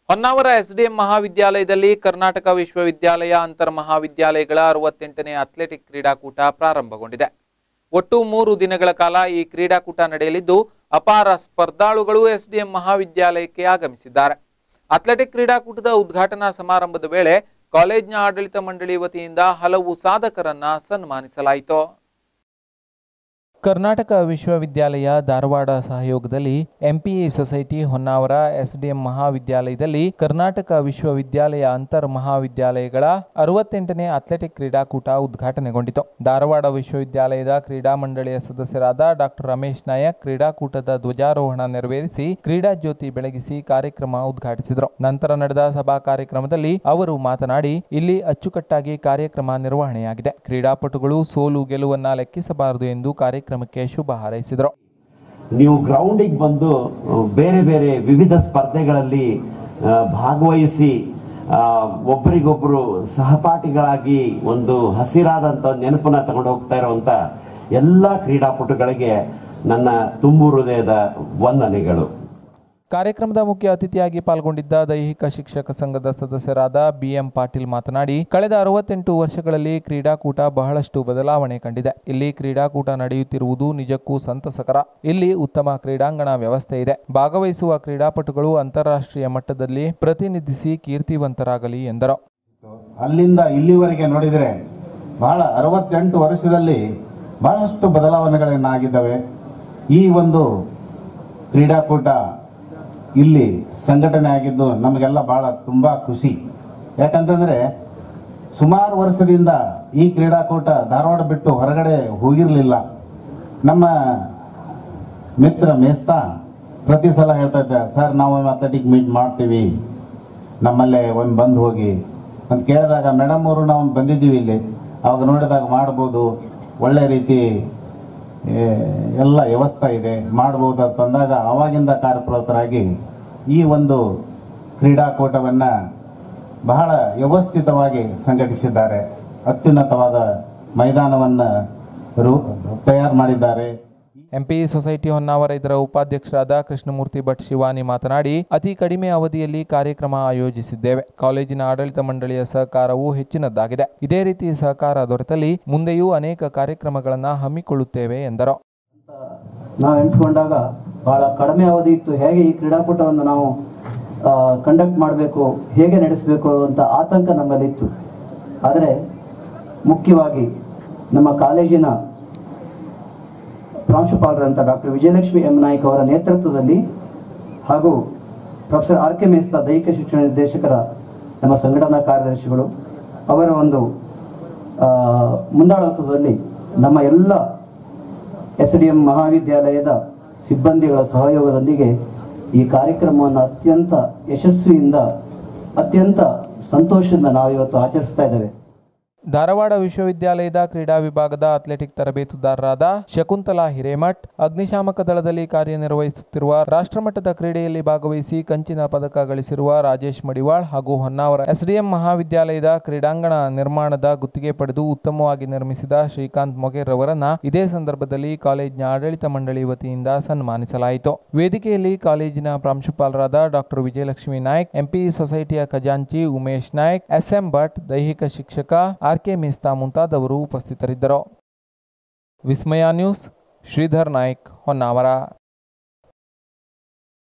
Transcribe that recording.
Honnavar SDM ಮಹಾವಿದ್ಯಾಲಯದಲ್ಲಿ ಕರ್ನಾಟಕ ವಿಶ್ವವಿದ್ಯಾಲಯ ಅಂತರ್ ಮಹಾವಿದ್ಯಾಲಯಗಳ ಅರವತ್ತೆಂಟನೇ ಅಥ್ಲೆಟಿಕ್ ಕ್ರೀಡಾಕೂಟ ಪ್ರಾರಂಭಗೊಂಡಿದೆ ಒಟ್ಟು ಮೂರು ದಿನಗಳ ಕಾಲ ಈ ಕ್ರೀಡಾಕೂಟ ನಡೆಯಲಿದ್ದು ಅಪಾರ ಸ್ಪರ್ಧಾಳುಗಳು ಎಸ್ಡಿಎಂ ಮಹಾವಿದ್ಯಾಲಯಕ್ಕೆ ಆಗಮಿಸಿದ್ದಾರೆ ಅಥ್ಲೆಟಿಕ್ ಕ್ರೀಡಾಕೂಟದ ಉದ್ಘಾಟನಾ ಸಮಾರಂಭದ ವೇಳೆ ಕಾಲೇಜ್ನ ಆಡಳಿತ ಮಂಡಳಿ ವತಿಯಿಂದ ಹಲವು ಸಾಧಕರನ್ನ ಸನ್ಮಾನಿಸಲಾಯಿತು ಕರ್ನಾಟಕ ವಿಶ್ವವಿದ್ಯಾಲಯ ಧಾರವಾಡ ಸಹಯೋಗದಲ್ಲಿ ಎಂಪಿಇ ಸೊಸೈಟಿ ಹೊನ್ನಾವರ ಎಸ್ಡಿಎಂ ಮಹಾವಿದ್ಯಾಲಯದಲ್ಲಿ ಕರ್ನಾಟಕ ವಿಶ್ವವಿದ್ಯಾಲಯ ಅಂತರ್ ಮಹಾವಿದ್ಯಾಲಯಗಳ ಅರವತ್ತೆಂಟನೇ ಅಥ್ಲೆಟಿಕ್ ಕ್ರೀಡಾಕೂಟ ಉದ್ಘಾಟನೆಗೊಂಡಿತು ಧಾರವಾಡ ವಿಶ್ವವಿದ್ಯಾಲಯದ ಕ್ರೀಡಾ ಮಂಡಳಿಯ ಸದಸ್ಯರಾದ ಡಾಕ್ಟರ್ ರಮೇಶ್ ನಾಯಕ್ ಕ್ರೀಡಾಕೂಟದ ಧ್ವಜಾರೋಹಣ ನೆರವೇರಿಸಿ ಕ್ರೀಡಾ ಜ್ಯೋತಿ ಬೆಳಗಿಸಿ ಕಾರ್ಯಕ್ರಮ ಉದ್ಘಾಟಿಸಿದರು ನಂತರ ನಡೆದ ಸಭಾ ಕಾರ್ಯಕ್ರಮದಲ್ಲಿ ಅವರು ಮಾತನಾಡಿ ಇಲ್ಲಿ ಅಚ್ಚುಕಟ್ಟಾಗಿ ಕಾರ್ಯಕ್ರಮ ನಿರ್ವಹಣೆಯಾಗಿದೆ ಕ್ರೀಡಾಪಟುಗಳು ಸೋಲು ಗೆಲುವನ್ನ ಲೆಕ್ಕಿಸಬಾರದು ಎಂದು ಕಾರ್ಯಕ್ರಮಕ್ಕೆ ಶುಭ ಹಾರೈಸಿದರು ನೀವು ಗ್ರೌಂಡಿಗೆ ಬಂದು ಆ, ಬೇರೆ ಬೇರೆ ವಿವಿಧ ಸ್ಪರ್ಧೆಗಳಲ್ಲಿ ಆ, ಭಾಗವಹಿಸಿ ಆ, ಒಬ್ಬರಿಗೊಬ್ಬರು ಸಹಪಾಠಿಗಳಾಗಿ ಒಂದು ಹಸಿರಾದಂತ ನೆನಪನ್ನ ತಗೊಂಡು ಹೋಗ್ತಾ ಇರುವಂತ ಎಲ್ಲ ಕ್ರೀಡಾಪಟುಗಳಿಗೆ ನನ್ನ ತುಂಬು ಹೃದಯದ ವಂದನೆಗಳು ಕಾರ್ಯಕ್ರಮದ ಮುಖ್ಯ ಅತಿಥಿಯಾಗಿ ಪಾಲ್ಗೊಂಡಿದ್ದ ದೈಹಿಕ ಶಿಕ್ಷಕ ಸಂಘದ ಸದಸ್ಯರಾದ ಬಿಎಂ ಪಾಟೀಲ್ ಮಾತನಾಡಿ ಕಳೆದ ಅರವತ್ತೆಂಟು ವರ್ಷಗಳಲ್ಲಿ ಕ್ರೀಡಾಕೂಟ ಬಹಳಷ್ಟು ಬದಲಾವಣೆ ಕಂಡಿದೆ ಇಲ್ಲಿ ಕ್ರೀಡಾಕೂಟ ನಡೆಯುತ್ತಿರುವುದು ನಿಜಕ್ಕೂ ಸಂತಸಕರ ಇಲ್ಲಿ ಉತ್ತಮ ಕ್ರೀಡಾಂಗಣ ವ್ಯವಸ್ಥೆ ಇದೆ ಭಾಗವಹಿಸುವ ಕ್ರೀಡಾಪಟುಗಳು ಅಂತಾರಾಷ್ಟ್ರೀಯ ಮಟ್ಟದಲ್ಲಿ ಪ್ರತಿನಿಧಿಸಿ ಕೀರ್ತಿವಂತರಾಗಲಿ ಎಂದರು ಅಲ್ಲಿಂದ ಇಲ್ಲಿವರೆಗೆ ನೋಡಿದರೆ ಬಹಳ ಅರವತ್ತೆಂಟು ವರ್ಷದಲ್ಲಿ ಬಹಳಷ್ಟು ಬದಲಾವಣೆಗಳನ್ನಾಗಿದ್ದಾವೆ ಈ ಒಂದು ಕ್ರೀಡಾಕೂಟ ಇಲ್ಲಿ ಸಂಘಟನೆ ಆಗಿದ್ದು ನಮಗೆಲ್ಲ ಬಹಳ ತುಂಬಾ ಖುಷಿ ಯಾಕಂತಂದ್ರೆ ಸುಮಾರು ವರ್ಷದಿಂದ ಈ ಕ್ರೀಡಾಕೂಟ ಧಾರವಾಡ ಬಿಟ್ಟು ಹೊರಗಡೆ ಹೋಗಿರಲಿಲ್ಲ ನಮ್ಮ ಮಿತ್ರ ಮೇಸ್ತಾ ಪ್ರತಿ ಸಲ ಹೇಳ್ತಾ ಇದ್ದ ಸರ್ ನಾವು ಅಥ್ಲೆಟಿಕ್ ಮೀಟ್ ಮಾಡ್ತೀವಿ ನಮ್ಮಲ್ಲೇ ಒಮ್ಮೆ ಬಂದು ಹೋಗಿ ಅಂತ ಕೇಳಿದಾಗ ಮೇಡಮ್ ಅವರು ನಾವು ಬಂದಿದ್ದೀವಿ ಇಲ್ಲಿ ಅವಾಗ ನೋಡಿದಾಗ ಮಾಡ್ಬೋದು ಒಳ್ಳೆ ರೀತಿ ಏ, ಎಲ್ಲ ವ್ಯವಸ್ಥೆ ಇದೆ ಮಾಡ್ಬೋದು ಅಂತಂದಾಗ ಅವಾಗಿಂದ ಕಾರ್ಯಪ್ರವೃತ್ತರಾಗಿ ಈ ಒಂದು ಕ್ರೀಡಾಕೂಟವನ್ನು ಬಹಳ ವ್ಯವಸ್ಥಿತವಾಗಿ ಸಂಘಟಿಸಿದ್ದಾರೆ ಅತ್ಯುನ್ನತವಾದ ಮೈದಾನವನ್ನು ರೂ ತಯಾರು ಮಾಡಿದ್ದಾರೆ ಎಂಪಿ ಸೊಸೈಟಿ ಹೊನ್ನಾವರ ಇದರ ಉಪಾಧ್ಯಕ್ಷರಾದ ಕೃಷ್ಣಮೂರ್ತಿ ಭಟ್ ಶಿವಾನಿ ಮಾತನಾಡಿ ಅತಿ ಕಡಿಮೆ ಅವಧಿಯಲ್ಲಿ ಕಾರ್ಯಕ್ರಮ ಆಯೋಜಿಸಿದ್ದೇವೆ ಕಾಲೇಜಿನ ಆಡಳಿತ ಮಂಡಳಿಯ ಸಹಕಾರವು ಹೆಚ್ಚಿನದ್ದಾಗಿದೆ ಇದೇ ರೀತಿ ಸಹಕಾರ ದೊರೆತಲ್ಲಿ ಮುಂದೆಯೂ ಅನೇಕ ಕಾರ್ಯಕ್ರಮಗಳನ್ನು ಹಮ್ಮಿಕೊಳ್ಳುತ್ತೇವೆ ಎಂದರು ನಾವು ಎಣಿಸ್ಕೊಂಡಾಗ ಬಹಳ ಕಡಿಮೆ ಅವಧಿ ಇತ್ತು ಹೇಗೆ ಈ ಕ್ರೀಡಾಕೂಟವನ್ನು ನಾವು ಕಂಡಕ್ಟ್ ಮಾಡಬೇಕು ಹೇಗೆ ನಡೆಸಬೇಕು ಅಂತ ಆತಂಕ ನಮ್ಮಲ್ಲಿತ್ತು ಆದರೆ ಮುಖ್ಯವಾಗಿ ನಮ್ಮ ಕಾಲೇಜಿನ ಪ್ರಾಂಶುಪಾಲರಂತ ಡಾಕ್ಟರ್ ವಿಜಯಲಕ್ಷ್ಮಿ ಎಂ ನಾಯ್ಕ ಅವರ ನೇತೃತ್ವದಲ್ಲಿ ಹಾಗೂ ಪ್ರೊಫೆಸರ್ ಆರ್ ಕೆ ಮೇಸ್ತಾ ದೈಹಿಕ ಶಿಕ್ಷಣ ನಿರ್ದೇಶಕರ ನಮ್ಮ ಸಂಘಟನಾ ಕಾರ್ಯದರ್ಶಿಗಳು ಅವರ ಒಂದು ಆ, ಮುಂದಾಳತ್ವದಲ್ಲಿ ನಮ್ಮ ಎಲ್ಲ ಎಸ್ ಡಿ ಎಂ ಮಹಾವಿದ್ಯಾಲಯದ ಸಿಬ್ಬಂದಿಗಳ ಸಹಯೋಗದೊಂದಿಗೆ ಈ ಕಾರ್ಯಕ್ರಮವನ್ನು ಅತ್ಯಂತ ಯಶಸ್ವಿಯಿಂದ ಅತ್ಯಂತ ಸಂತೋಷದಿಂದ ನಾವು ಇವತ್ತು ಆಚರಿಸ್ತಾ ಇದ್ದೇವೆ ಧಾರವಾಡ ವಿಶ್ವವಿದ್ಯಾಲಯದ ಕ್ರೀಡಾ ವಿಭಾಗದ ಅಥ್ಲೆಟಿಕ್ ತರಬೇತುದಾರರಾದ ಶಕುಂತಲಾ ಹಿರೇಮಠ್ ಅಗ್ನಿಶಾಮಕ ದಳದಲ್ಲಿ ಕಾರ್ಯನಿರ್ವಹಿಸುತ್ತಿರುವ ರಾಷ್ಟ್ರಮಟ್ಟದ ಕ್ರೀಡೆಯಲ್ಲಿ ಭಾಗವಹಿಸಿ ಕಂಚಿನ ಪದಕ ಗಳಿಸಿರುವ ರಾಜೇಶ್ ಮಡಿವಾಳ್ ಹಾಗೂ ಹೊನ್ನಾವರ ಎಸ್ಡಿಎಂ ಮಹಾವಿದ್ಯಾಲಯದ ಕ್ರೀಡಾಂಗಣ ನಿರ್ಮಾಣದ ಗುತ್ತಿಗೆ ಪಡೆದು ಉತ್ತಮವಾಗಿ ನಿರ್ಮಿಸಿದ ಶ್ರೀಕಾಂತ್ ಮೊಗೇರ್ ಅವರನ್ನ ಇದೇ ಸಂದರ್ಭದಲ್ಲಿ ಕಾಲೇಜಿನ ಆಡಳಿತ ಮಂಡಳಿ ವತಿಯಿಂದ ಸನ್ಮಾನಿಸಲಾಯಿತು ವೇದಿಕೆಯಲ್ಲಿ ಕಾಲೇಜಿನ ಪ್ರಾಂಶುಪಾಲರಾದ ಡಾಕ್ಟರ್ ವಿಜಯಲಕ್ಷ್ಮಿ ನಾಯ್ಕ್ ಎಂಪಿ ಸೊಸೈಟಿಯ ಖಜಾಂಚಿ ಉಮೇಶ್ ನಾಯ್ಕ್ ಎಸ್ಎಂ ಭಟ್ ದೈಹಿಕ ಶಿಕ್ಷಕ ಆರ್ ಕೆ ಮೇಸ್ತಾ ಮುಂತಾದವರು ಉಪಸ್ಥಿತರಿದ್ದರು ವಿಸ್ಮಯ ನ್ಯೂಸ್ ಶ್ರೀಧರ್ ನಾಯ್ಕ್ ಹೊನ್ನಾವರ